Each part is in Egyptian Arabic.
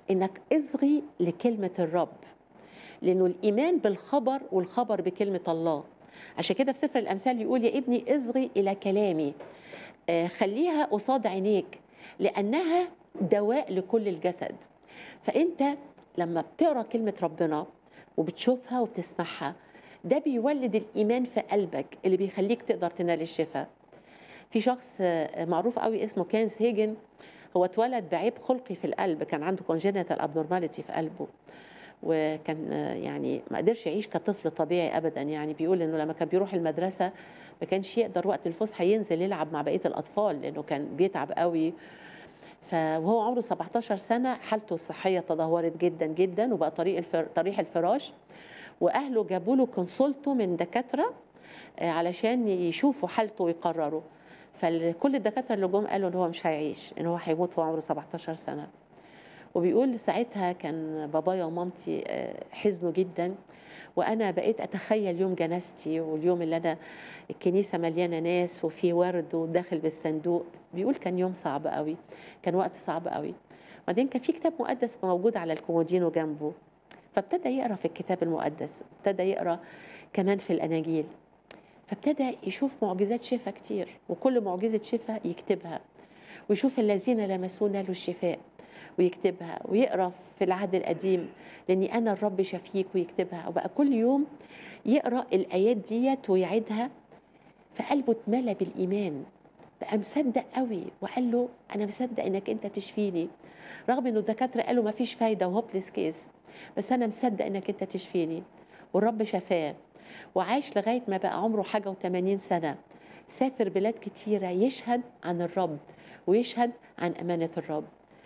انك اصغي لكلمه الرب لانه الايمان بالخبر والخبر بكلمه الله عشان كده في سفر الامثال يقول يا ابني اصغي الى كلامي آه، خليها قصاد عينيك لانها دواء لكل الجسد فانت لما بتقرا كلمه ربنا وبتشوفها وبتسمعها ده بيولد الايمان في قلبك اللي بيخليك تقدر تنال الشفاء في شخص آه، معروف قوي اسمه كينز هيجن هو اتولد بعيب خلقي في القلب كان عنده congenital abnormality في قلبه وكان آه، يعني ما قدرش يعيش كطفل طبيعي ابدا يعني بيقول انه لما كان بيروح المدرسه ما كانش يقدر وقت الفسحه ينزل يلعب مع بقيه الاطفال لانه كان بيتعب قوي ف- وهو عمره 17 سنه حالته الصحيه تدهورت جدا جدا وبقى طريق الفر... طريح الفراش واهله جابوا له كونسولته من دكاتره آه، علشان يشوفوا حالته ويقرروا فكل الدكاتره اللي جم قالوا ان هو مش هيعيش ان هو هيموت وهو عمره 17 سنه وبيقول ساعتها كان بابايا ومامتي آه، حزنوا جدا وانا بقيت اتخيل يوم جنازتي واليوم اللي انا الكنيسه مليانه ناس وفي ورد وداخل بالصندوق بيقول كان يوم صعب قوي كان وقت صعب قوي بعدين كان في كتاب مقدس موجود على الكومودينو جنبه فابتدى يقرا في الكتاب المقدس ابتدى يقرا كمان في الاناجيل فابتدى يشوف معجزات شفاء كتير وكل معجزه شفاء يكتبها ويشوف الذين لمسوه نالوا الشفاء ويكتبها ويقرا في العهد القديم لاني انا الرب شفيك ويكتبها وبقى كل يوم يقرا الايات ديت ويعيدها فقلبه اتملى بالايمان بقى مصدق قوي وقال له انا مصدق انك انت تشفيني رغم انه الدكاتره قالوا ما فيش فايده وهوبليس كيس بس انا مصدق انك انت تشفيني والرب شفاه وعاش لغايه ما بقى عمره حاجه و80 سنه سافر بلاد كتيره يشهد عن الرب ويشهد عن امانه الرب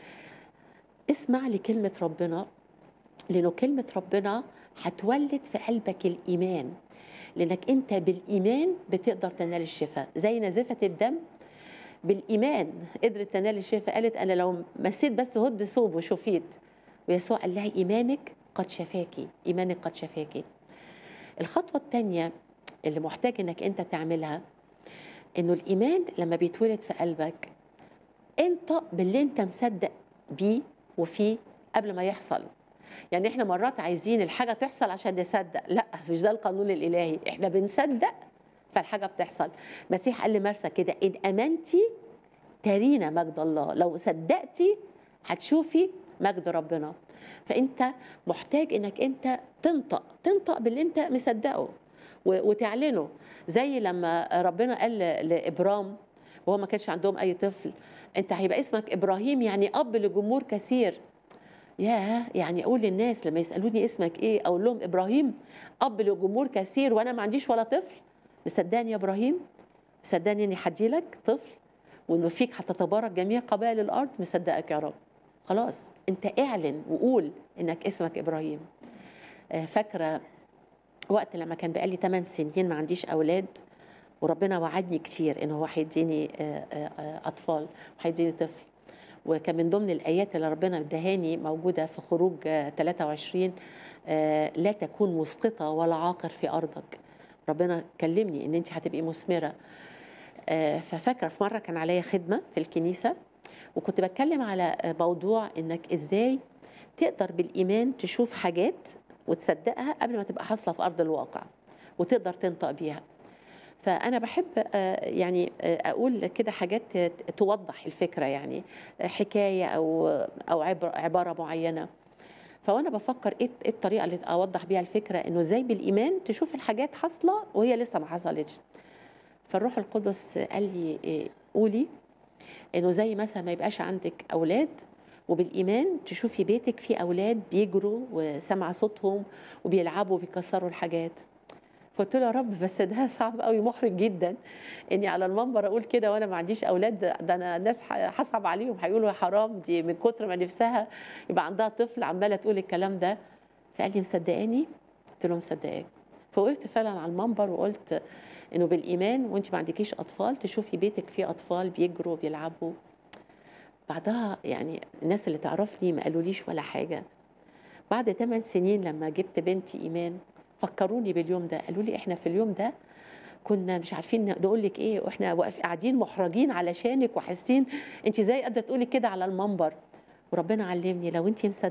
اسمع لكلمه ربنا لانه كلمه ربنا هتولد في قلبك الايمان لانك انت بالايمان بتقدر تنال الشفاء زي نزفه الدم بالايمان قدرت تنال الشفاء قالت انا لو مسيت بس هد بثوب وشفيت ويسوع قال لها ايمانك قد شفاكي ايمانك قد شفاكي الخطوه الثانيه اللي محتاج انك انت تعملها انه الايمان لما بيتولد في قلبك انطق باللي انت مصدق بيه وفيه قبل ما يحصل يعني احنا مرات عايزين الحاجه تحصل عشان نصدق لا مش ده القانون الالهي احنا بنصدق فالحاجه بتحصل المسيح قال لمرسى كده ان امنتي ترينا مجد الله لو صدقتي هتشوفي مجد ربنا فانت محتاج انك انت تنطق تنطق باللي انت مصدقه و- وتعلنه زي لما ربنا قال ل- لابرام وهو ما كانش عندهم اي طفل انت هيبقى اسمك ابراهيم يعني اب لجمهور كثير ياه يعني اقول للناس لما يسالوني اسمك ايه اقول لهم ابراهيم اب لجمهور كثير وانا ما عنديش ولا طفل مصدقني يا ابراهيم مصدقني اني هديلك طفل وانه فيك هتتبارك جميع قبائل الارض مصدقك يا رب خلاص انت اعلن وقول انك اسمك ابراهيم آه، فاكره وقت لما كان بقالي 8 سنين ما عنديش اولاد وربنا وعدني كتير ان هو هيديني آه، آه، آه، اطفال وهيديني طفل وكان من ضمن الايات اللي ربنا ادهاني موجوده في خروج آه، 23 آه، لا تكون مسقطه ولا عاقر في ارضك ربنا كلمني ان انت هتبقي مثمره آه، ففاكره في مره كان عليا خدمه في الكنيسه وكنت بتكلم على آه، موضوع انك ازاي تقدر بالايمان تشوف حاجات وتصدقها قبل ما تبقى حاصله في ارض الواقع وتقدر تنطق بيها فانا بحب آه، يعني آه، اقول كده حاجات ت- توضح الفكره يعني آه، حكايه او او عبر- عباره معينه فوانا بفكر ايه إيه الطريقه اللي اوضح بيها الفكره انه ازاي بالايمان تشوف الحاجات حاصله وهي لسه ما حصلتش فالروح القدس قال لي إيه، قولي انه زي مثلا ما يبقاش عندك اولاد وبالايمان تشوفي بيتك فيه اولاد بيجروا وسمع صوتهم وبيلعبوا وبيكسروا الحاجات فقلت له يا رب بس ده صعب قوي محرج جدا اني على المنبر اقول كده وانا ما عنديش اولاد ده ده انا الناس ح- هصعب عليهم هيقولوا يا حرام دي من كتر ما نفسها يبقى عندها طفل عماله تقول الكلام ده فقال لي مصدقاني قلت له مصدقاك فوقفت فعلا على المنبر وقلت انه بالايمان وانت ما عندكيش اطفال تشوفي بيتك فيه اطفال بيجروا بيلعبوا بعدها يعني الناس اللي تعرفني ما قالوليش ولا حاجه بعد 8 سنين لما جبت بنتي ايمان فكروني باليوم ده قالوا لي احنا في اليوم ده كنا مش عارفين نقول لك ايه واحنا واقف قاعدين محرجين علشانك وحاسين انت ازاي قادره تقولي كده على المنبر وربنا علمني لو انت مصدقه